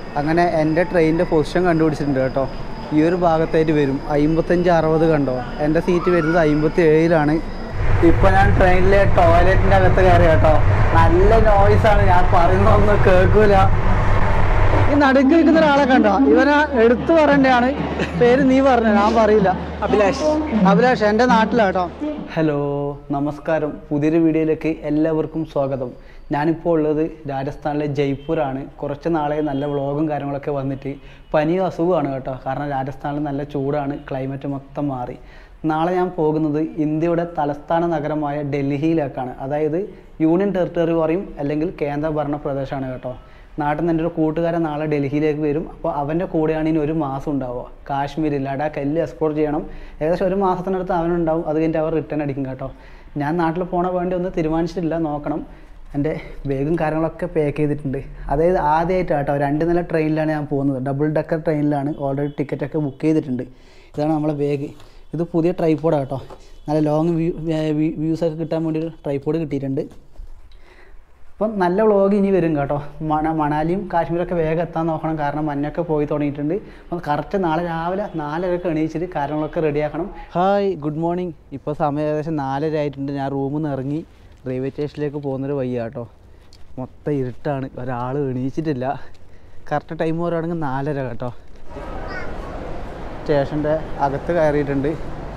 അങ്ങനെ എൻ്റെ ട്രെയിനിൻ്റെ പൊസിഷൻ കണ്ടുപിടിച്ചിട്ടുണ്ട് കേട്ടോ ഈ ഒരു ഭാഗത്തായിട്ട് വരും അമ്പത്തഞ്ച് അറുപത് കണ്ടോ എൻ്റെ സീറ്റ് വരുന്നത് അമ്പത്തി ഏഴിലാണ് ഇപ്പോൾ ഞാൻ ട്രെയിനിലെ ടോയ്ലറ്റിൻ്റെ അകത്ത് കയറി കേട്ടോ നല്ല നോയ്സാണ് ഞാൻ പറയുന്നതൊന്നും കേൾക്കൂല ഈ നടുക്ക് നിൽക്കുന്ന ഒരാളെ കണ്ടോ ഇവനെ എടുത്തു പറയേണ്ടതാണ് പേര് നീ പറഞ്ഞു ഞാൻ പറയില്ല അഭിലാഷ് അഭിലാഷ് എൻ്റെ നാട്ടിലാട്ടോ ഹലോ നമസ്കാരം പുതിയൊരു വീഡിയോയിലേക്ക് എല്ലാവർക്കും സ്വാഗതം ഞാനിപ്പോൾ ഉള്ളത് രാജസ്ഥാനിലെ ജയ്പൂരാണ് കുറച്ച് നാളെ നല്ല വ്ളോഗും കാര്യങ്ങളൊക്കെ വന്നിട്ട് പനിയും അസുഖമാണ് കേട്ടോ കാരണം രാജസ്ഥാനിൽ നല്ല ചൂടാണ് ക്ലൈമറ്റ് മൊത്തം മാറി നാളെ ഞാൻ പോകുന്നത് ഇന്ത്യയുടെ തലസ്ഥാന നഗരമായ ഡൽഹിയിലേക്കാണ് അതായത് യൂണിയൻ ടെറിട്ടറി പറയും അല്ലെങ്കിൽ കേന്ദ്രഭരണ പ്രദേശമാണ് കേട്ടോ നാട്ടിൽ നിന്ന് എൻ്റെ ഒരു കൂട്ടുകാരൻ നാളെ ഡൽഹിയിലേക്ക് വരും അപ്പോൾ അവൻ്റെ കൂടെയാണ് ഇനി ഒരു മാസം ഉണ്ടാവുക കാശ്മീർ ലഡാക്ക് എല്ലാം എക്സ്പ്ലോർ ചെയ്യണം ഏകദേശം ഒരു മാസത്തിനടുത്ത് അവനുണ്ടാവും അത് കഴിഞ്ഞിട്ട് അവർ റിട്ടേൺ അടിക്കും കേട്ടോ ഞാൻ നാട്ടിൽ പോണ വേണ്ടി ഒന്നും തീരുമാനിച്ചിട്ടില്ല നോക്കണം എൻ്റെ ബാഗും കാര്യങ്ങളൊക്കെ പാക്ക് ചെയ്തിട്ടുണ്ട് അതായത് ആദ്യമായിട്ട് കേട്ടോ രണ്ട് നില ട്രെയിനിലാണ് ഞാൻ പോകുന്നത് ഡബിൾ ഡെക്കർ ട്രെയിനിലാണ് ഓൾറെഡി ടിക്കറ്റൊക്കെ ബുക്ക് ചെയ്തിട്ടുണ്ട് ഇതാണ് നമ്മളെ ബാഗ് ഇത് പുതിയ ട്രൈപ്പോഡാണ് കേട്ടോ നല്ല ലോങ് വ്യൂ വ്യൂസൊക്കെ കിട്ടാൻ വേണ്ടി ഒരു ട്രൈപ്പോഡ് കിട്ടിയിട്ടുണ്ട് അപ്പം നല്ല വ്ളോഗ് ഇനി വരും കേട്ടോ മണ മണാലിയും കാശ്മീരൊക്കെ വേഗം എത്താൻ നോക്കണം കാരണം മഞ്ഞൊക്കെ പോയി തുടങ്ങിയിട്ടുണ്ട് അപ്പം കറക്റ്റ് നാളെ രാവിലെ നാലരക്ക് എണീച്ചിട്ട് കാര്യങ്ങളൊക്കെ റെഡിയാക്കണം ഹായ് ഗുഡ് മോർണിംഗ് ഇപ്പോൾ സമയം ഏകദേശം നാലര ആയിട്ടുണ്ട് ഞാൻ റൂമിൽ നിന്ന് ഇറങ്ങി റെയിൽവേ സ്റ്റേഷനിലേക്ക് പോകുന്നൊരു വയ്യ കേട്ടോ മൊത്തം ഇരുട്ടാണ് ഒരാൾ എണീച്ചിട്ടില്ല കറക്റ്റ് ടൈം പറയുകയാണെങ്കിൽ നാലര കേട്ടോ സ്റ്റേഷൻ്റെ അകത്ത് കയറിയിട്ടുണ്ട്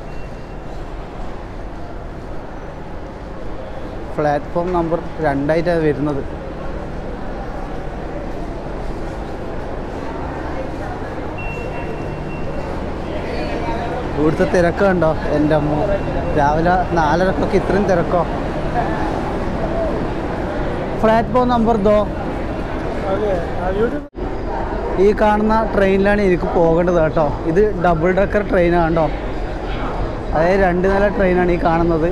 പ്ലാറ്റ്ഫോം നമ്പർ രണ്ടായിട്ടാണ് വരുന്നത് ഇവിടുത്തെ തിരക്ക് കണ്ടോ എൻ്റെ അമ്മ രാവിലെ നാലരക്കൊക്കെ ഇത്രയും തിരക്കോ പ്ലാറ്റ്ഫോം നമ്പർ ദോ ഈ കാണുന്ന ട്രെയിനിലാണ് എനിക്ക് പോകേണ്ടത് കേട്ടോ ഇത് ഡബിൾ ഡെക്കർ ട്രെയിനാണ് കേട്ടോ അതായത് രണ്ട് നില ട്രെയിനാണ് ഈ കാണുന്നത്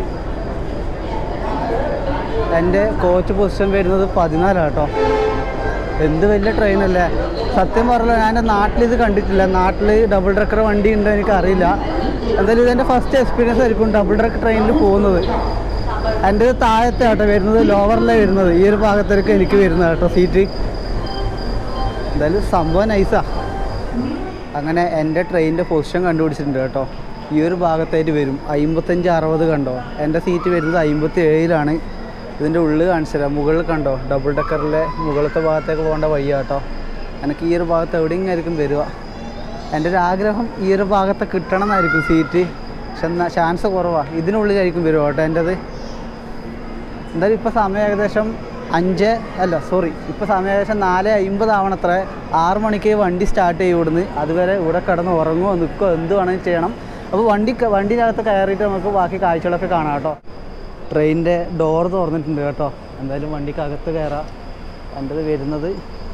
എൻ്റെ കോച്ച് പൊസിഷൻ വരുന്നത് പതിനാലാണ് കേട്ടോ എന്ത് വലിയ ട്രെയിനല്ലേ സത്യം പറഞ്ഞാൽ ഞാൻ എൻ്റെ നാട്ടിൽ ഇത് കണ്ടിട്ടില്ല നാട്ടിൽ ഡബിൾ ഡ്രക്കർ വണ്ടി ഉണ്ടോ എനിക്ക് അറിയില്ല എന്തായാലും ഇതെൻ്റെ ഫസ്റ്റ് എക്സ്പീരിയൻസ് ആയിരിക്കും ഡബിൾ ഡ്രക്ക് ട്രെയിനിൽ പോകുന്നത് എൻ്റെ ഇത് താഴത്തെ കേട്ടോ വരുന്നത് ലോവറിലാണ് വരുന്നത് ഈ ഒരു ഭാഗത്തേക്ക് എനിക്ക് വരുന്നത് കേട്ടോ സീറ്റ് എന്തായാലും സംഭവം നൈസാ അങ്ങനെ എൻ്റെ ട്രെയിനിൻ്റെ പൊസിഷൻ കണ്ടുപിടിച്ചിട്ടുണ്ട് കേട്ടോ ഈ ഒരു ഭാഗത്തായിട്ട് വരും അമ്പത്തഞ്ച് അറുപത് കണ്ടോ എൻ്റെ സീറ്റ് വരുന്നത് അമ്പത്തി ഏഴിലാണ് ഇതിൻ്റെ ഉള്ളിൽ കാണിച്ചു തരാം മുകളിൽ കണ്ടോ ഡബിൾ ഡെക്കറിലെ മുകളിലത്തെ ഭാഗത്തേക്ക് പോകേണ്ട വയ്യ കേട്ടോ എനിക്ക് ഈ ഒരു ഭാഗത്ത് എവിടെയെങ്കിലും ആയിരിക്കും വരിക എൻ്റെ ഒരു ആഗ്രഹം ഈ ഒരു ഭാഗത്ത് കിട്ടണം എന്നായിരിക്കും സീറ്റ് പക്ഷെ എന്നാൽ ചാൻസ് കുറവാണ് ഇതിനുള്ളിലായിരിക്കും വരിക കേട്ടോ എൻ്റെത് എന്തായാലും ഇപ്പോൾ സമയം ഏകദേശം അഞ്ച് അല്ല സോറി ഇപ്പോൾ സമയം ഏകദേശം നാല് അമ്പത് ആവണത്ര ആറ് മണിക്ക് വണ്ടി സ്റ്റാർട്ട് ചെയ്യും ഇവിടുന്ന് അതുവരെ ഇവിടെ കിടന്ന് ഉറങ്ങുമോ നിൽക്കുമോ എന്ത് വേണമെങ്കിലും ചെയ്യണം അപ്പോൾ വണ്ടി വണ്ടിനകത്ത് കയറിയിട്ട് നമുക്ക് ബാക്കി കാഴ്ചകളൊക്കെ കാണാം കേട്ടോ ട്രെയിനിൻ്റെ ഡോർ തുറന്നിട്ടുണ്ട് കേട്ടോ എന്തായാലും വണ്ടിക്കകത്ത് കയറാം എൻ്റെത് വരുന്നത്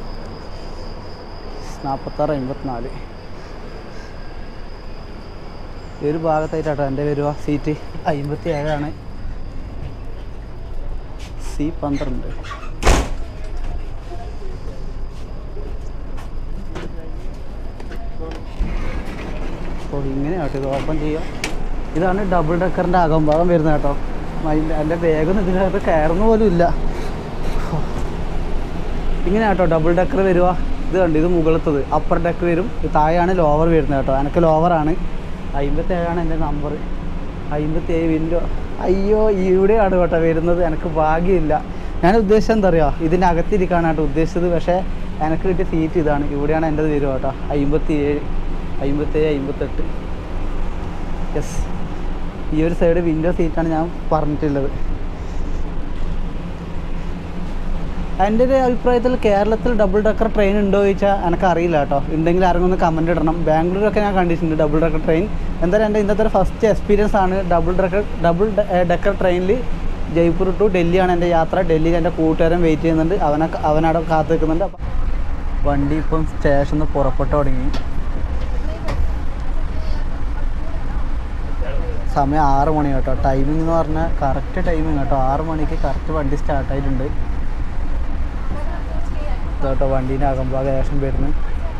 നാൽപ്പത്താറ് അമ്പത്തിനാല് ഈ ഒരു ഭാഗത്തായിട്ടാട്ടോ എൻ്റെ വരുക സീറ്റ് അമ്പത്തി ഏഴാണ് സി പന്ത്രണ്ട് അപ്പോൾ ഇങ്ങനെയാട്ടോ ഇത് ഓപ്പൺ ചെയ്യാം ഇതാണ് ഡബിൾ ഡെക്കറിൻ്റെ അകംഭാഗം വരുന്നത് കേട്ടോ അതിൻ്റെ എൻ്റെ ബാഗൊന്നും ഇതിനകത്ത് കയറുന്ന പോലും ഇല്ല ഇങ്ങനെ കേട്ടോ ഡബിൾ ഡെക്കർ വരിക ഇത് കണ്ട് ഇത് മുകളത്തത് അപ്പർ ഡെക്ക് വരും ഇത് താഴെയാണ് ലോവർ വരുന്നത് കേട്ടോ എനിക്ക് ലോവറാണ് അമ്പത്തേഴാണ് എൻ്റെ നമ്പർ അമ്പത്തേഴ് വിൻഡോ അയ്യോ ഇവിടെയാണ് കേട്ടോ വരുന്നത് എനിക്ക് ഭാഗ്യമില്ല ഞാൻ ഉദ്ദേശിച്ചത് എന്താ പറയുക ഇതിൻ്റെ അകത്തിരിക്കാനാണ് കേട്ടോ ഉദ്ദേശിച്ചത് പക്ഷേ എനിക്ക് കിട്ടിയ സീറ്റ് ഇതാണ് ഇവിടെയാണ് എൻ്റെത് വരിക കേട്ടോ അമ്പത്തി ഏഴ് അമ്പത്തേഴ് അമ്പത്തെട്ട് യെസ് ഈ ഒരു സൈഡ് വിൻഡോ സീറ്റാണ് ഞാൻ പറഞ്ഞിട്ടുള്ളത് എൻ്റെ ഒരു അഭിപ്രായത്തിൽ കേരളത്തിൽ ഡബിൾ ഡെക്കർ ട്രെയിൻ ഉണ്ടോ ചോദിച്ചാൽ എനിക്ക് അറിയില്ല കേട്ടോ ഉണ്ടെങ്കിൽ ആരെങ്കിലും ഒന്ന് കമൻറ്റ് ഇടണം ബാംഗ്ലൂരൊക്കെ ഞാൻ കണ്ടിട്ടുണ്ട് ഡബിൾ ഡെക്കർ ട്രെയിൻ എന്തായാലും എൻ്റെ ഇന്നത്തെ ഒരു ഫസ്റ്റ് എക്സ്പീരിയൻസ് ആണ് ഡബിൾ ഡെക്കർ ഡബിൾ ഡെക്കർ ട്രെയിനിൽ ജയ്പൂർ ടു ഡൽഹിയാണ് എൻ്റെ യാത്ര ഡൽഹിയിൽ എൻ്റെ കൂട്ടുകാരൻ വെയിറ്റ് ചെയ്യുന്നുണ്ട് അവനെ അവനവിടെ കാത്തു നിൽക്കുന്നുണ്ട് അപ്പം വണ്ടി ഇപ്പം സ്റ്റേഷനിൽ നിന്ന് പുറപ്പെട്ടു തുടങ്ങി സമയം ആറ് മണി കേട്ടോ ടൈമിംഗ് എന്ന് പറഞ്ഞാൽ കറക്റ്റ് ടൈമിംഗ് കേട്ടോ ആറ് മണിക്ക് കറക്റ്റ് വണ്ടി സ്റ്റാർട്ട് ആയിട്ടുണ്ട് കേട്ടോ വണ്ടീൻ്റെ അകംഭാഗം ഏകദേശം വരുന്നു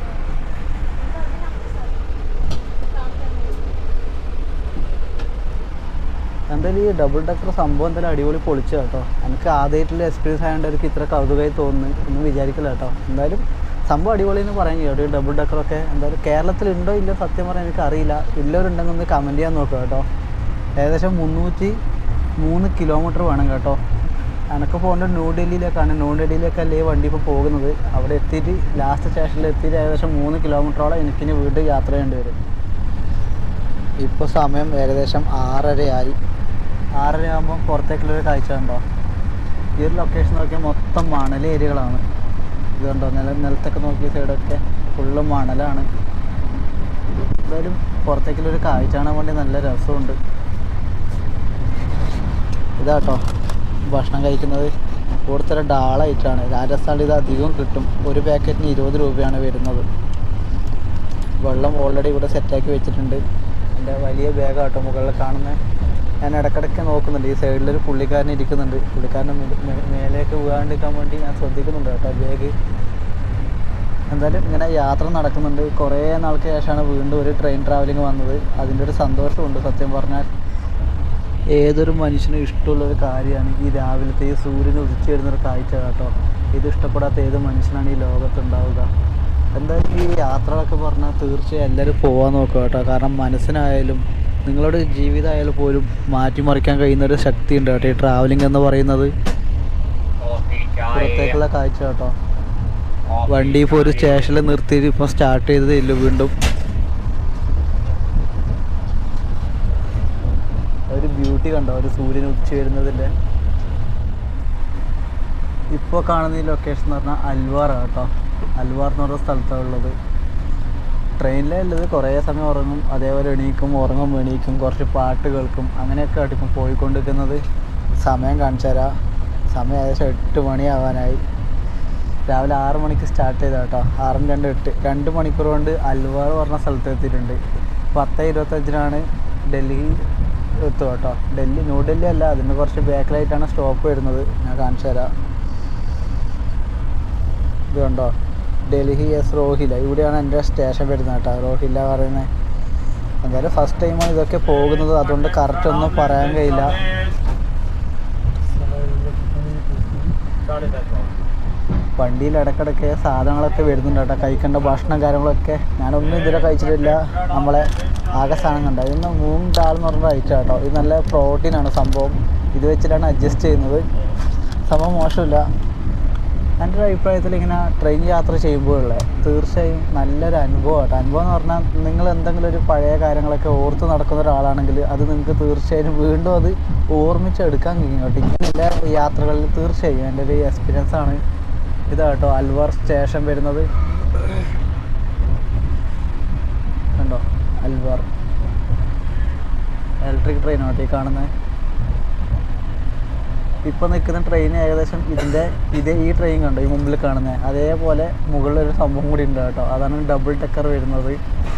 എന്തായാലും ഈ ഡബിൾ ഡെക്കർ സംഭവം എന്തായാലും അടിപൊളി പൊളിച്ചു കേട്ടോ എനിക്ക് ആദ്യമായിട്ടുള്ള എക്സ്പീരിയൻസ് ആയതുകൊണ്ട് എനിക്ക് ഇത്ര കൗതുകമായി തോന്നുന്നു ഒന്നും വിചാരിക്കില്ല കേട്ടോ എന്തായാലും സംഭവം അടിപൊളി എന്ന് പറയാൻ കഴിയും ഒരു ഡബിൾ ഡെക്കറൊക്കെ എന്തായാലും കേരളത്തിലുണ്ടോ ഇല്ലോ സത്യം പറഞ്ഞാൽ എനിക്ക് അറിയില്ല ഉള്ളവരുണ്ടെങ്കിൽ ഒന്ന് കമൻറ്റ് ചെയ്യാൻ നോക്കുക കേട്ടോ ഏകദേശം മുന്നൂറ്റി മൂന്ന് കിലോമീറ്റർ വേണം കേട്ടോ എനക്ക് പോകേണ്ടത് ന്യൂഡൽഹിയിലേക്കാണ് ന്യൂഡൽഹിയിലേക്കല്ലേ ഈ വണ്ടി ഇപ്പോൾ പോകുന്നത് അവിടെ എത്തിയിട്ട് ലാസ്റ്റ് സ്റ്റേഷനിൽ എത്തിയിട്ട് ഏകദേശം മൂന്ന് കിലോമീറ്ററോളം എനിക്കിനി വീട്ടിൽ യാത്ര ചെയ്യേണ്ടി വരും ഇപ്പോൾ സമയം ഏകദേശം ആറരയായി ആറര ആകുമ്പോൾ പുറത്തേക്കുള്ളൊരു കാഴ്ച ഉണ്ടോ ഈ ഒരു ലൊക്കേഷൻ നോക്കിയാൽ മൊത്തം മണൽ ഏരിയകളാണ് ഇത് കണ്ടോ നില നിലത്തൊക്കെ നോക്കിയ സൈഡൊക്കെ ഫുള്ള് മണലാണ് എന്തായാലും പുറത്തേക്കുള്ളൊരു കാഴ്ച കാണാൻ വേണ്ടി നല്ല രസമുണ്ട് ഇതാട്ടോ ഭക്ഷണം കഴിക്കുന്നത് കൂടുതൽ ഡാളായിട്ടാണ് രാജസ്ഥാനിൽ ഇത് അധികം കിട്ടും ഒരു പാക്കറ്റിന് ഇരുപത് രൂപയാണ് വരുന്നത് വെള്ളം ഓൾറെഡി ഇവിടെ സെറ്റാക്കി വെച്ചിട്ടുണ്ട് എൻ്റെ വലിയ ബാഗാട്ടോ മുകളിൽ കാണുന്നത് ഞാൻ ഇടയ്ക്കിടയ്ക്ക് നോക്കുന്നുണ്ട് ഈ സൈഡിലൊരു പുള്ളിക്കാരൻ ഇരിക്കുന്നുണ്ട് പുള്ളിക്കാരൻ മേ- മേ- മേലേക്ക് വീഴാണ്ടിരിക്കാൻ വേണ്ടി ഞാൻ ശ്രദ്ധിക്കുന്നുണ്ട് കേട്ടോ ബാഗ് എന്തായാലും ഇങ്ങനെ യാത്ര നടക്കുന്നുണ്ട് കുറേ നാൾക്ക് ശേഷമാണ് വീണ്ടും ഒരു ട്രെയിൻ ട്രാവലിംഗ് വന്നത് അതിൻ്റെ ഒരു സന്തോഷമുണ്ട് സത്യം പറഞ്ഞാൽ ഏതൊരു മനുഷ്യനും ഇഷ്ടമുള്ള ഒരു കാര്യമാണ് ഈ രാവിലത്തെ ഈ സൂര്യൻ ഉദിച്ചു വരുന്നൊരു കാഴ്ച കേട്ടോ ഇത് ഇഷ്ടപ്പെടാത്ത ഏത് മനുഷ്യനാണ് ഈ ലോകത്തുണ്ടാവുക എന്തായാലും ഈ യാത്രകളൊക്കെ പറഞ്ഞാൽ തീർച്ചയായും എല്ലാവരും പോകാൻ നോക്കുക കേട്ടോ കാരണം മനസ്സിനായാലും നിങ്ങളുടെ ജീവിതമായാലും പോലും മാറ്റിമറിക്കാൻ കഴിയുന്ന ഒരു ശക്തി ഉണ്ട് കേട്ടോ ഈ ട്രാവലിംഗ് എന്ന് പറയുന്നത് പുറത്തേക്കുള്ള കാഴ്ച കേട്ടോ വണ്ടി ഇപ്പോൾ ഒരു സ്റ്റേഷനിൽ നിർത്തിയിട്ട് ഇപ്പോൾ സ്റ്റാർട്ട് ചെയ്തതേ ഇല്ല വീണ്ടും ഒരു ബ്യൂട്ടി കണ്ടോ ഒരു സൂര്യൻ ഉച്ച വരുന്നതിൻ്റെ ഇപ്പോൾ കാണുന്ന ഈ ലൊക്കേഷൻ എന്ന് പറഞ്ഞാൽ അൽവാറാണ് കേട്ടോ അൽവാർ എന്ന് പറഞ്ഞ സ്ഥലത്താണ് ഉള്ളത് ട്രെയിനിലേ ഉള്ളത് കുറേ സമയം ഉറങ്ങും അതേപോലെ എണീക്കും ഉറങ്ങും എണീക്കും കുറച്ച് പാട്ട് കേൾക്കും അങ്ങനെയൊക്കെ ആയിട്ട് ഇപ്പം പോയിക്കൊണ്ടിരിക്കുന്നത് സമയം കാണിച്ചു തരാം സമയം ഏകദേശം എട്ട് മണിയാവാനായി രാവിലെ ആറ് മണിക്ക് സ്റ്റാർട്ട് ചെയ്ത കേട്ടോ ആറും രണ്ട് എട്ട് രണ്ട് മണിക്കൂർ കൊണ്ട് അൽവാർ പറഞ്ഞ സ്ഥലത്ത് എത്തിയിട്ടുണ്ട് പത്ത് ഇരുപത്തഞ്ചിനാണ് ഡൽഹി എത്തുക കേട്ടോ ഡൽഹി ന്യൂഡൽഹി അല്ല അതിന് കുറച്ച് ബാക്കിലായിട്ടാണ് സ്റ്റോപ്പ് വരുന്നത് ഞാൻ കാണിച്ചു തരാം ഇത് കണ്ടോ ഡൽഹി എസ് റോഹില ഇവിടെയാണ് എൻ്റെ സ്റ്റേഷൻ വരുന്നത് കേട്ടോ റോഹില പറയുന്നത് എന്തായാലും ഫസ്റ്റ് ടൈമാണ് ഇതൊക്കെ പോകുന്നത് അതുകൊണ്ട് കറക്റ്റ് ഒന്നും പറയാൻ കഴിയില്ല വണ്ടിയിൽ ഇടയ്ക്കിടയ്ക്ക് സാധനങ്ങളൊക്കെ വരുന്നുണ്ട് കേട്ടോ കഴിക്കേണ്ട ഭക്ഷണം കാര്യങ്ങളൊക്കെ ഞാനൊന്നും ഇതുവരെ കഴിച്ചിട്ടില്ല നമ്മളെ ആകെ സാധനം കണ്ട ഇന്ന് മൂന്ന് ദാൽ എന്ന് പറഞ്ഞ ഐറ്റം കേട്ടോ ഇത് നല്ല പ്രോട്ടീനാണ് സംഭവം ഇത് വെച്ചിട്ടാണ് അഡ്ജസ്റ്റ് ചെയ്യുന്നത് സംഭവം മോശമില്ല എൻ്റെ ഒരു അഭിപ്രായത്തിൽ ഇങ്ങനെ ട്രെയിൻ യാത്ര ചെയ്യുമ്പോഴുള്ള തീർച്ചയായും നല്ലൊരു അനുഭവം കേട്ടോ അനുഭവം എന്ന് പറഞ്ഞാൽ നിങ്ങൾ എന്തെങ്കിലും ഒരു പഴയ കാര്യങ്ങളൊക്കെ ഓർത്ത് നടക്കുന്ന ഒരാളാണെങ്കിൽ അത് നിങ്ങൾക്ക് തീർച്ചയായും വീണ്ടും അത് ഓർമ്മിച്ചെടുക്കാൻ കഴിയും കേട്ടോ ഇങ്ങനെയുള്ള യാത്രകളിൽ തീർച്ചയായും എൻ്റെ ഒരു എക്സ്പീരിയൻസ് ആണ് ഇതാ കേട്ടോ അൽവാർ സ്റ്റേഷൻ വരുന്നത് കണ്ടോ അൽവാർ ഇലക്ട്രിക് ട്രെയിൻ കേട്ടോ ഈ കാണുന്നത് ഇപ്പം നിൽക്കുന്ന ട്രെയിൻ ഏകദേശം ഇതിൻ്റെ ഇതേ ഈ ട്രെയിൻ കണ്ടോ ഈ മുമ്പിൽ കാണുന്നത് അതേപോലെ മുകളിലൊരു സംഭവം കൂടി ഉണ്ട് കേട്ടോ അതാണ് ഡബിൾ ഡെക്കർ വരുന്നത്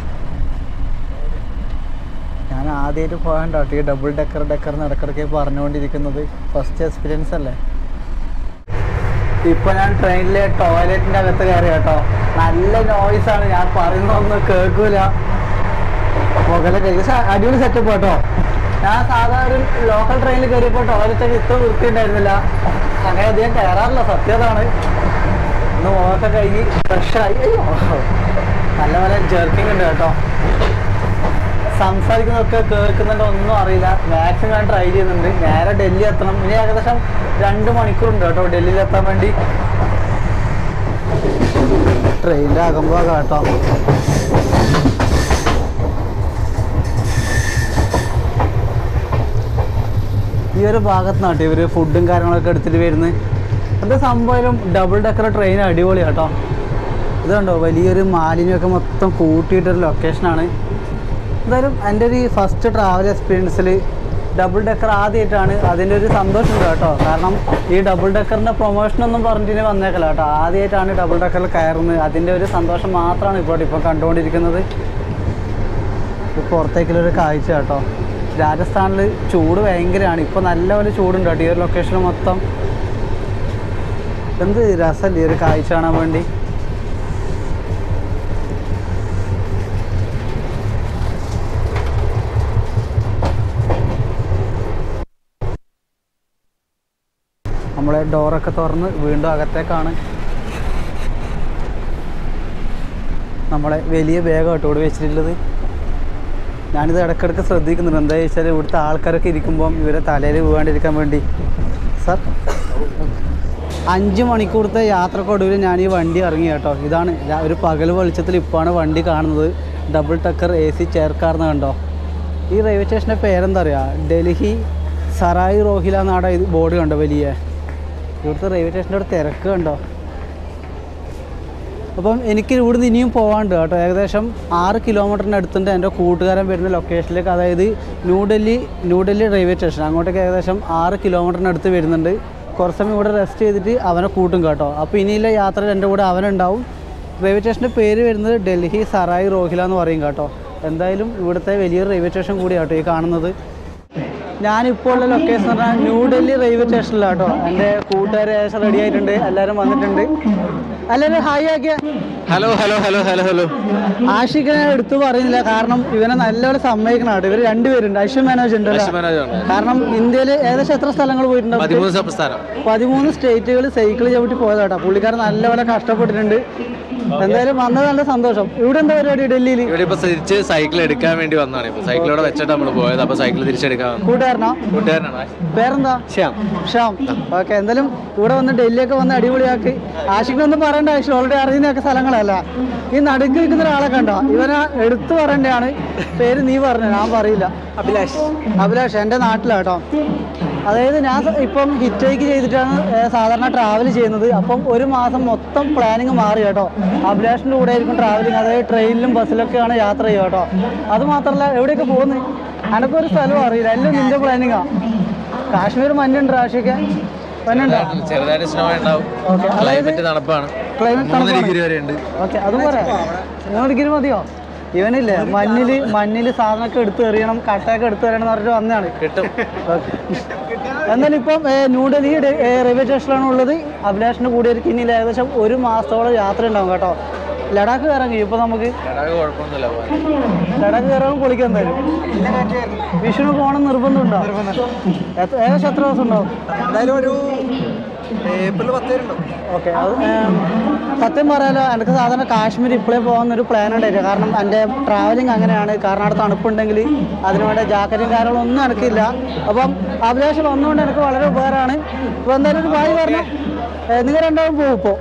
ഞാൻ ആദ്യമായിട്ട് പോകാൻ കേട്ടോ ഈ ഡബിൾ ഡെക്കർ ഡെക്കർ ഇടക്കിടയ്ക്ക് പറഞ്ഞുകൊണ്ടിരിക്കുന്നത് ഫസ്റ്റ് എക്സ്പീരിയൻസ് അല്ലേ ഇപ്പൊ ഞാൻ ട്രെയിനിലെ ടോയ്ലറ്റിന്റെ അകത്ത് കയറി കേട്ടോ നല്ല നോയ്സ് ആണ് ഞാൻ പറയുന്നൊന്നും കേൾക്കൂല മുകളിൽ കയറി പക്ഷെ അടിപൊളി സെറ്റപ്പ് കേട്ടോ ഞാൻ സാധാരണ ഒരു ലോക്കൽ ട്രെയിനിൽ കയറിയപ്പോൾ ടോയ്ലറ്റ് ഒക്കെ ഇത്ര വൃത്തി ഉണ്ടായിരുന്നില്ല അങ്ങനെ അധികം കയറാറില്ല സത്യതാണ് ഇന്ന് മുഖമൊക്കെ കഴുകി ഫ്രഷായി അയ്യോ നല്ല പോലെ ജെർക്കിംഗ് ഉണ്ട് കേട്ടോ സംസാരിക്കുന്നതൊക്കെ കേൾക്കുന്നുണ്ടോ ഒന്നും അറിയില്ല മാക്സിമം ഞാൻ ട്രൈ ചെയ്യുന്നുണ്ട് നേരെ ഡൽഹി എത്തണം ഇനി ഏകദേശം രണ്ട് മണിക്കൂറുണ്ട് കേട്ടോ ഡൽഹിയിൽ എത്താൻ വേണ്ടി ട്രെയിനിൻ്റെ ആകുമ്പോൾ കേട്ടോ ഈ ഒരു ഭാഗത്ത് നാട്ടി ഇവർ ഫുഡും കാര്യങ്ങളൊക്കെ എടുത്തിട്ട് വരുന്നത് എന്താ സംഭവം ഡബിൾ ഡെക്കർ ട്രെയിൻ അടിപൊളി കേട്ടോ ഇത് കണ്ടോ വലിയൊരു മാലിന്യമൊക്കെ മൊത്തം കൂട്ടിയിട്ടൊരു ലൊക്കേഷനാണ് എന്തായാലും എൻ്റെ ഒരു ഫസ്റ്റ് ട്രാവൽ എക്സ്പീരിയൻസിൽ ഡബിൾ ഡെക്കർ ആദ്യമായിട്ടാണ് അതിൻ്റെ ഒരു സന്തോഷമുണ്ട് കേട്ടോ കാരണം ഈ ഡബിൾ ഡെക്കറിൻ്റെ പ്രൊമോഷനൊന്നും പറഞ്ഞിട്ട് വന്നേക്കല്ല കേട്ടോ ആദ്യമായിട്ടാണ് ഡബിൾ ഡെക്കറിൽ കയറുന്നത് അതിൻ്റെ ഒരു സന്തോഷം മാത്രമാണ് ഇപ്പോൾ ഇപ്പോൾ കണ്ടുകൊണ്ടിരിക്കുന്നത് ഇത് പുറത്തേക്കുള്ളൊരു കാഴ്ച കേട്ടോ രാജസ്ഥാനിൽ ചൂട് ഭയങ്കരമാണ് ഇപ്പോൾ നല്ലപോലെ ചൂടുണ്ട് കേട്ടോ ഈ ഒരു ലൊക്കേഷനിൽ മൊത്തം എന്ത് രസമല്ലേ ഈ ഒരു കാഴ്ച കാണാൻ വേണ്ടി നമ്മളെ ഡോറൊക്കെ തുറന്ന് വീണ്ടും അകത്തേക്കാണ് നമ്മളെ വലിയ ബാഗ് കേട്ടോ ഇവിടെ വെച്ചിട്ടുള്ളത് ഞാനിത് ഇടയ്ക്കിടയ്ക്ക് ശ്രദ്ധിക്കുന്നുണ്ട് എന്താ വെച്ചാൽ ഇവിടുത്തെ ആൾക്കാരൊക്കെ ഇരിക്കുമ്പം ഇവരെ തലയിൽ വീഴാണ്ടിരിക്കാൻ വേണ്ടി സാർ അഞ്ച് മണിക്കൂറത്തെ യാത്രക്കൊടുവിൽ ഞാൻ ഈ വണ്ടി ഇറങ്ങി കേട്ടോ ഇതാണ് രാ- ഒരു പകൽ വെളിച്ചത്തിൽ ഇപ്പോഴാണ് വണ്ടി കാണുന്നത് ഡബിൾ ടക്കർ എ സി ചേർക്കാർന്ന് കണ്ടോ ഈ റെയിൽവേ സ്റ്റേഷൻ്റെ പേരെന്താ പറയുക ഡൽഹി സറായി റോഹില എന്നാടെ ഇത് ബോർഡ് കണ്ടോ വലിയ ഇവിടുത്തെ റെയിൽവേ സ്റ്റേഷൻ്റെ അവിടെ തിരക്ക് കണ്ടോ അപ്പം എനിക്ക് ഇവിടുന്ന് ഇനിയും പോകാണ്ട് കേട്ടോ ഏകദേശം ആറ് കിലോമീറ്ററിന് അടുത്തുണ്ട് എൻ്റെ കൂട്ടുകാരൻ വരുന്ന ലൊക്കേഷനിലേക്ക് അതായത് ന്യൂഡൽഹി ന്യൂഡൽഹി റെയിൽവേ സ്റ്റേഷൻ അങ്ങോട്ടേക്ക് ഏകദേശം ആറ് കിലോമീറ്ററിന് അടുത്ത് വരുന്നുണ്ട് കുറച്ച് സമയം ഇവിടെ റെസ്റ്റ് ചെയ്തിട്ട് അവനെ കൂട്ടും കേട്ടോ അപ്പോൾ ഇനിയുള്ള യാത്രയിൽ എൻ്റെ കൂടെ അവനുണ്ടാവും റെയിൽവേ സ്റ്റേഷൻ്റെ പേര് വരുന്നത് ഡൽഹി സറായി റോഹില എന്ന് പറയും കേട്ടോ എന്തായാലും ഇവിടുത്തെ വലിയൊരു റെയിൽവേ സ്റ്റേഷൻ കൂടിയാട്ടോ ഈ കാണുന്നത് ഞാനിപ്പോൾ ഉള്ള ലൊക്കേഷൻ എന്ന് പറഞ്ഞാൽ ന്യൂഡൽഹി റെയിൽവേ സ്റ്റേഷനിലാണ് കേട്ടോ എൻ്റെ കൂട്ടുകാർ ഏകദേശം റെഡി ആയിട്ടുണ്ട് എല്ലാവരും വന്നിട്ടുണ്ട് എല്ലാവരും ഹായ് ആക്കിയ hello hello hello hello hello ആഷിഖിനെ എടുത്തു പറയുന്നില്ല കാരണം ഇവനെ നല്ലപോലെ സമ്മതിക്കണം കേട്ടോ ഇവർ രണ്ടുപേരുണ്ട് അശ്വ മാനേജ് ഉണ്ടല്ലോ കാരണം ഇന്ത്യയിൽ ഏകദേശം എത്ര സ്ഥലങ്ങൾ പോയിട്ടുണ്ടാവും പതിമൂന്ന് സംസ്ഥാനം പതിമൂന്ന് സ്റ്റേറ്റുകൾ സൈക്കിൾ ചവിട്ടി പോയതാ കേട്ടോ പുള്ളിക്കാരൻ നല്ലപോലെ കഷ്ടപ്പെട്ടിട്ടുണ്ട് എന്തായാലും വന്നത് നല്ല സന്തോഷം ഇവിടെ എന്താ പരിപാടി ഡൽഹിയിൽ ഇവിടെ ഇപ്പൊ തിരിച്ച് സൈക്കിൾ എടുക്കാൻ വേണ്ടി വന്നതാണ് ഇപ്പൊ സൈക്കിൾ ഇവിടെ വെച്ചിട്ട് നമ്മൾ പോയത് അപ്പൊ സൈക്കിൾ തിരിച്ചെടുക്കാൻ വന്നു കൂട്ടുകാരനോ കൂട്ടുകാരനാണ് പേരെന്താ ശ്യാം ഷ്യാം ഓക്കെ എന്തായാലും ഇവിടെ വന്ന് ഡൽഹിയൊക്കെ വന്ന് അടിപൊളിയാക്കി ആഷിഖിനൊന്നും പറയേണ്ട ആവശ്യം ഓൾറെഡി അറിയുന്നൊക്കെ സ്ഥലങ്ങളല്ല ഈ നടുക്ക് നിൽക്കുന്ന ഒരാളെ കണ്ടോ ഇവനെ എടുത്തു പറയേണ്ടതാണ് പേര് നീ പറഞ്ഞു ഞാൻ പറയില്ല അഭിലാഷ് അഭിലാഷ് എൻ്റെ നാട്ടിലാട്ടോ അതായത് ഞാൻ സ- ഇപ്പം ഹിറ്റേക്ക് ചെയ്തിട്ടാണ് ഏ, സാധാരണ ട്രാവൽ ചെയ്യുന്നത് അപ്പം ഒരു മാസം മൊത്തം പ്ലാനിങ് മാറി കേട്ടോ അഭിലാഷിൻ്റെ കൂടെ ആയിരിക്കും ട്രാവലിങ് അതായത് ട്രെയിനിലും ബസ്സിലൊക്കെയാണ് യാത്ര ചെയ്യുക കേട്ടോ അത് മാത്രമല്ല എവിടെയൊക്കെ പോകുന്നത് എനക്കൊരു സ്ഥലവും അറിയില്ല എല്ലാം നിന്റെ പ്ലാനിങ്ങാ കാശ്മീർ മഞ്ഞുണ്ട് റാഷിക്ക് മഞ്ഞുണ്ടോ ചെറുതായിട്ട് സ്നോ ഉണ്ടാവും ഓക്കെ അതായത് ക്ലൈമറ്റ് തണുപ്പാണ് ക്ലൈമറ്റ് മൂന്ന് ഡിഗ്രി വരെ ഉണ്ട് ഓക്കെ അതും പറയാം നിങ്ങൾ ഡിഗ്രി മതിയോ ഇവനില്ലേ മഞ്ഞില് മഞ്ഞില് സാധനമൊക്കെ എടുത്ത് എറിയണം കട്ടയൊക്കെ എടുത്ത് എറിയണം എന്ന് പറഞ്ഞിട്ട് വന്നതാണ് കിട്ടും ഓക്കെ എന്നാലും ഇപ്പം ഏ, ന്യൂഡൽഹി ഡെ- ഏ, റെയിൽവേ സ്റ്റേഷനിലാണ് ഉള്ളത് അഭിലാഷിൻ്റെ കൂടെ ഒരു കിന്നിയിൽ ഏകദേശം ഒരു മാസത്തോളം യാത്ര ഉണ്ടാവും കേട്ടോ ലഡാക്ക് കയറാൻ കഴിയും ഇപ്പം നമുക്ക് ലഡാക്ക് കുഴപ്പമൊന്നുമില്ല പോകാൻ ലഡാക്ക് കയറാൻ പൊളിക്കാൻ എന്തായാലും വിഷുവിന് പോകണം നിർബന്ധമുണ്ടോ എത്ര- ഏകദേശം എത്ര ദിവസം ഉണ്ടാവും എന്തായാലും ഒരു ഏപ്രിൽ പത്ത് വരെ ഉണ്ടാവും ഓക്കെ അത് ഏം, സത്യം പറയാലോ എനിക്ക് സാധാരണ കാശ്മീർ ഇപ്പോഴേ പോകുന്ന ഒരു പ്ലാൻ ഉണ്ടായില്ല കാരണം എൻ്റെ ട്രാവലിംഗ് അങ്ങനെയാണ് കാരണം അവിടെ തണുപ്പുണ്ടെങ്കിൽ അതിന് വേണ്ട ജാക്കറ്റും കാര്യങ്ങളും ഒന്നും എനിക്കില്ല അപ്പം അഭിലാഷം വന്നുകൊണ്ട് എനിക്ക് വളരെ ഉപകാരമാണ് ഇപ്പോൾ എന്തായാലും ഒരു ഭായി പറഞ്ഞു നിങ്ങൾ രണ്ടാളും പോകും ഇപ്പോൾ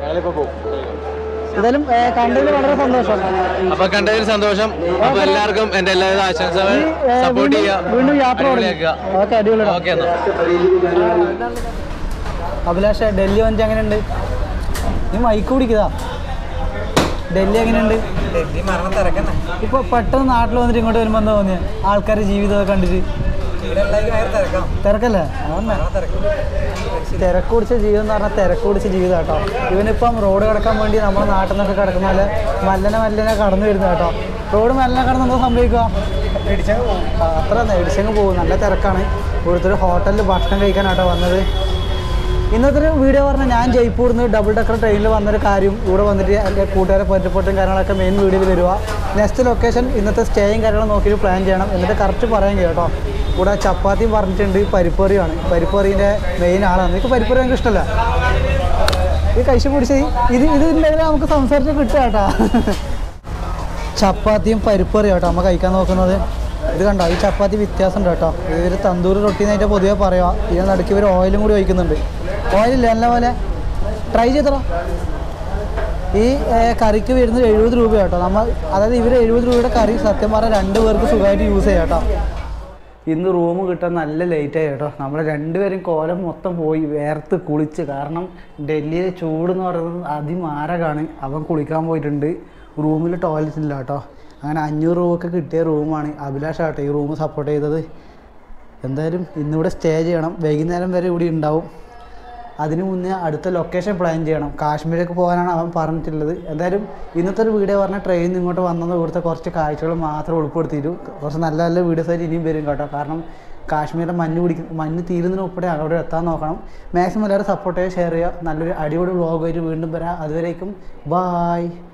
എന്തായാലും ഏ, കണ്ടതിൽ വളരെ സന്തോഷം അപ്പൊ കണ്ടതിൽ സന്തോഷം അപ്പൊ എല്ലാവർക്കും എന്റെ എല്ലാവിധ ആശംസകൾ ഈ, ഏ, സപ്പോർട്ട് വീണ്ടും- ചെയ്യുക വീണ്ടും യാത്ര തുടങ്ങി അടിപൊളിയാക്കുക. ഓക്കെ അടിപൊളിയാണ് ഓക്കെ എന്നാ അഭിലാഷ് ഡൽഹി വന്നിട്ട് എങ്ങനെയുണ്ട് നീ മൈക്ക് പിടിക്കതാ ഡൽഹി എങ്ങനെയുണ്ട് ഡൽഹി മരണം തിരക്കന്നെ ഇപ്പൊ പെട്ടെന്ന് നാട്ടിൽ വന്നിട്ട് ഇങ്ങോട്ട് വരുമ്പോൾ എന്താ തോന്നിയത് ആൾക്കാരുടെ ജീവിതമൊക്കെ കണ്ടിട്ട് ഇവിടെ എല്ലാവർക്കും ഭയങ്കര തിരക്കാം തിരക്കല്ലേ അതന്നെ മരണം തിരക്കും തിരക്ക് പിടിച്ച ജീവിതം എന്ന് പറഞ്ഞാൽ തിരക്ക് പിടിച്ച ജീവിതം കേട്ടോ ഇവനിപ്പം റോഡ് കിടക്കാൻ വേണ്ടി നമ്മുടെ നാട്ടിൽ നിന്നൊക്കെ കിടക്കുന്ന പോലെ മല്ലനെ മല്ലനെ കടന്നു വരുന്നത് കേട്ടോ റോഡ് മല്ലനെ കടന്ന് എന്താ സംഭവിക്കുക ഇടിച്ചങ്ങ് പോകും അത്ര തന്നെ ഇടിച്ചങ്ങ് പോകും നല്ല തിരക്കാണ് ഇവിടുത്തെ ഒരു ഹോട്ടലിൽ ഭക്ഷണം കഴിക്കാനാട്ടോ വന്നത് ഇന്നത്തെ ഒരു വീഡിയോ പറഞ്ഞാൽ ഞാൻ ജയ്പൂരിൽ നിന്ന് ഡബിൾ ഡക്കർ ട്രെയിനിൽ വന്നൊരു കാര്യം ഇവിടെ വന്നിട്ട് എൻ്റെ കൂട്ടുകാരെ പരിചയപ്പെട്ടും കാര്യങ്ങളൊക്കെ മെയിൻ വീഡിയോയിൽ വരിക നെക്സ്റ്റ് ലൊക്കേഷൻ ഇന്നത്തെ സ്റ്റേയും കാര്യങ്ങളും നോക്കിയിട്ട് പ്ലാൻ ചെയ്യണം എന്നിട്ട് കറക്റ്റ് പറയാൻ കേട്ടോ കൂടെ ചപ്പാത്തിയും പറഞ്ഞിട്ടുണ്ട് പരിപ്പറിയാണ് പരിപ്പറീൻ്റെ മെയിൻ ആളാണ് എനിക്ക് പരിപ്പറി എനിക്ക് ഇഷ്ടമല്ല ഈ കഴിച്ചു പിടിച്ച് ഇത് ഇത് ഉണ്ടെങ്കിൽ നമുക്ക് സംസാരിച്ച് കിട്ടുക കേട്ടോ ചപ്പാത്തിയും പരിപ്പറിയും കേട്ടോ അമ്മ കഴിക്കാൻ നോക്കുന്നത് ഇത് കണ്ടോ ഈ ചപ്പാത്തി വ്യത്യാസം ഉണ്ട് കേട്ടോ ഇവർ തന്തൂരി റൊട്ടി എന്നായിട്ട് പൊതുവെ പറയുക ഇതിന് നടുക്ക് ഇവർ ഓയിലും കൂടി ഒഴിക്കുന്നുണ്ട് ഓയിലില്ല നല്ല പോലെ ട്രൈ ചെയ്തോ ഈ ഏ, കറിക്ക് വരുന്നത് എഴുപത് രൂപ കേട്ടോ നമ്മൾ അതായത് ഇവർ എഴുപത് രൂപയുടെ കറി സത്യം പറഞ്ഞാൽ രണ്ട് പേർക്ക് സുഖമായിട്ട് യൂസ് ചെയ്യാം കേട്ടോ ഇന്ന് റൂം കിട്ടാൻ നല്ല ലേറ്റായി കേട്ടോ നമ്മൾ രണ്ടുപേരും കോലം മൊത്തം പോയി വേർത്ത് കുളിച്ച് കാരണം ഡൽഹിയിലെ ചൂട് എന്ന് പറയുന്നത് അതിമാരകമാണ് അവൻ കുളിക്കാൻ പോയിട്ടുണ്ട് റൂമിൽ ടോയ്ലറ്റ് ഇല്ല കേട്ടോ അങ്ങനെ അഞ്ഞൂറ് രൂപക്ക് കിട്ടിയ റൂമാണ് അഭിലാഷ് ആട്ടോ ഈ റൂം സപ്പോർട്ട് ചെയ്തത് എന്തായാലും ഇന്നിവിടെ സ്റ്റേ ചെയ്യണം വൈകുന്നേരം വരെ ഇവിടെ ഉണ്ടാവും അതിന് മുന്നേ അടുത്ത ലൊക്കേഷൻ പ്ലാൻ ചെയ്യണം കാശ്മീരൊക്കെ പോകാനാണ് അവൻ പറഞ്ഞിട്ടുള്ളത് എന്തായാലും ഇന്നത്തെ ഒരു വീഡിയോ പറഞ്ഞാൽ ട്രെയിനിൽ ഇങ്ങോട്ട് വന്നത് ഇവിടുത്തെ കുറച്ച് കാഴ്ചകൾ മാത്രം ഉൾപ്പെടുത്തിയിട്ടു കുറച്ച് നല്ല നല്ല വീഡിയോസ് ആയിട്ട് ഇനിയും വരും കേട്ടോ കാരണം കാശ്മീരിലെ മഞ്ഞ് പിടിക്കും മഞ്ഞ് തീരുന്നതിന് ഉൾപ്പെടെ അവിടെ എത്താൻ നോക്കണം മാക്സിമം എല്ലാവരും സപ്പോർട്ട് ചെയ്യുക ഷെയർ ചെയ്യുക നല്ലൊരു അടിപൊളി വ്ളോഗായിട്ട് വീണ്ടും വരാം അതുവരേക്കും ബായ്